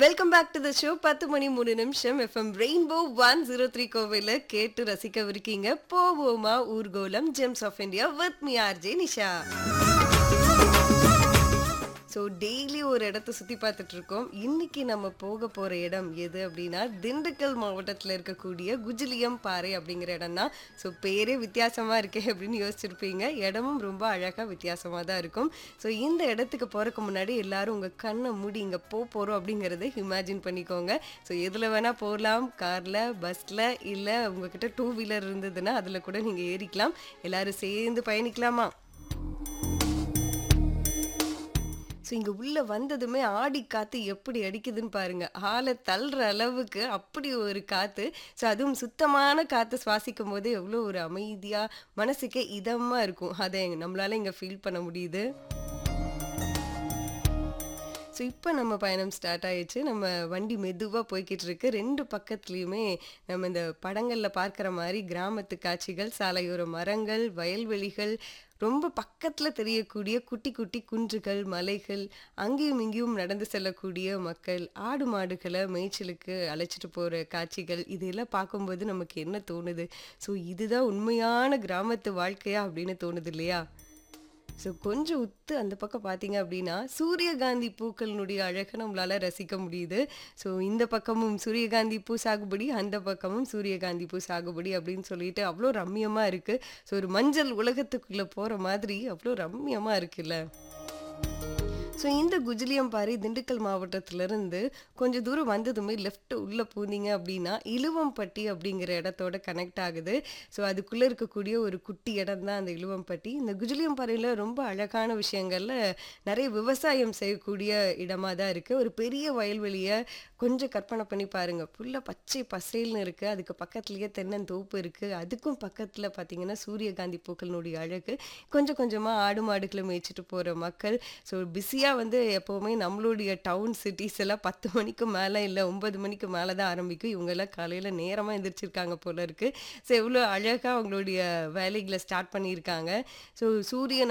welcome back to the show பத்து மணி மூணு நிமிஷம் FM Rainbow one zero three கோவில கேட்டு ரசிக்கவிருக்கீங்க போவோமா ஊர்கோலம் gems of India with me RJ Nisha so daily ஒரு இடத்த சுற்றி பார்த்துட்டு இருக்கோம் இன்னைக்கு நம்ம போக போகிற இடம் எது அப்படின்னா திண்டுக்கல் மாவட்டத்தில் இருக்கக்கூடிய குஜிலியம் பாறை அப்படிங்கிற இடம் தான் ஸோ பேரே வித்தியாசமாக இருக்கே அப்படின்னு யோசிச்சிருப்பீங்க இடமும் ரொம்ப அழகாக வித்தியாசமாக தான் இருக்கும் ஸோ இந்த இடத்துக்கு போகிறதுக்கு முன்னாடி எல்லாரும் உங்கள் கண்ணை மூடி இங்கே போக போகிறோம் அப்படிங்கிறத இமேஜின் பண்ணிக்கோங்க ஸோ எதில் வேணால் போகலாம் காரில் பஸ்ஸில் இல்லை உங்ககிட்ட டூ வீலர் இருந்ததுன்னா அதில் கூட நீங்கள் ஏறிக்கலாம் எல்லாரும் சேர்ந்து பயணிக்கலாமா ஸோ இங்கே உள்ளே வந்ததுமே ஆடி காற்று எப்படி அடிக்குதுன்னு பாருங்க ஆளை தள்ளுற அளவுக்கு அப்படி ஒரு காற்று ஸோ அதுவும் சுத்தமான காற்று சுவாசிக்கும் போது எவ்வளோ ஒரு அமைதியாக மனசுக்கே இதமாக இருக்கும் அதை நம்மளால இங்கே ஃபீல் பண்ண முடியுது ஸோ இப்போ நம்ம பயணம் ஸ்டார்ட் ஆயிடுச்சு நம்ம வண்டி மெதுவாக போய்கிட்டு இருக்கு ரெண்டு பக்கத்துலேயுமே நம்ம இந்த படங்களில் பார்க்குற மாதிரி கிராமத்து காட்சிகள் சாலையோர மரங்கள் வயல்வெளிகள் ரொம்ப பக்கத்தில் தெரியக்கூடிய குட்டி குட்டி குன்றுகள் மலைகள் அங்கேயும் இங்கேயும் நடந்து செல்லக்கூடிய மக்கள் ஆடு மாடுகளை மேய்ச்சலுக்கு அழைச்சிட்டு போகிற காட்சிகள் இதெல்லாம் பார்க்கும்போது நமக்கு என்ன தோணுது ஸோ இதுதான் உண்மையான கிராமத்து வாழ்க்கையா அப்படின்னு தோணுது இல்லையா ஸோ கொஞ்சம் உத்து அந்த பக்கம் பார்த்தீங்க அப்படின்னா சூரியகாந்தி பூக்களினுடைய அழகை நம்மளால ரசிக்க முடியுது ஸோ இந்த பக்கமும் சூரியகாந்தி பூ சாகுபடி அந்த பக்கமும் சூரியகாந்தி பூ சாகுபடி அப்படின்னு சொல்லிட்டு அவ்வளோ ரம்மியமாக இருக்குது ஸோ ஒரு மஞ்சள் உலகத்துக்குள்ளே போகிற மாதிரி அவ்வளோ ரம்மியமாக இருக்குல்ல ஸோ இந்த குஜிலியம் பாறை திண்டுக்கல் மாவட்டத்திலேருந்து கொஞ்சம் தூரம் வந்ததுமே லெஃப்ட் உள்ளே போனீங்க அப்படின்னா இலுவம்பட்டி அப்படிங்கிற இடத்தோட கனெக்ட் ஆகுது ஸோ அதுக்குள்ளே இருக்கக்கூடிய ஒரு குட்டி இடம் தான் அந்த இலுவம்பட்டி இந்த குஜிலியம் பாறையில் ரொம்ப அழகான விஷயங்கள்ல நிறைய விவசாயம் செய்யக்கூடிய இடமா தான் இருக்குது ஒரு பெரிய வயல்வெளியை கொஞ்சம் கற்பனை பண்ணி பாருங்கள் ஃபுல்லாக பச்சை பசேல்னு இருக்குது அதுக்கு பக்கத்துலேயே தென்னந்தோப்பு இருக்குது அதுக்கும் பக்கத்தில் பார்த்தீங்கன்னா சூரியகாந்தி பூக்களினுடைய அழகு கொஞ்சம் கொஞ்சமாக ஆடு மாடுகளை மேய்ச்சிட்டு போகிற மக்கள் ஸோ பிஸியாக வந்து எப்போவுமே நம்மளுடைய டவுன் சிட்டிஸ் எல்லாம் பத்து மணிக்கு மேலே இல்லை ஒன்பது மணிக்கு மேலே தான் ஆரம்பிக்கும் இவங்கெல்லாம் காலையில் நேரமாக எந்திரிச்சிருக்காங்க போல இருக்குது ஸோ எவ்வளோ அழகாக அவங்களுடைய வேலைகளை ஸ்டார்ட் பண்ணியிருக்காங்க ஸோ சூரியன்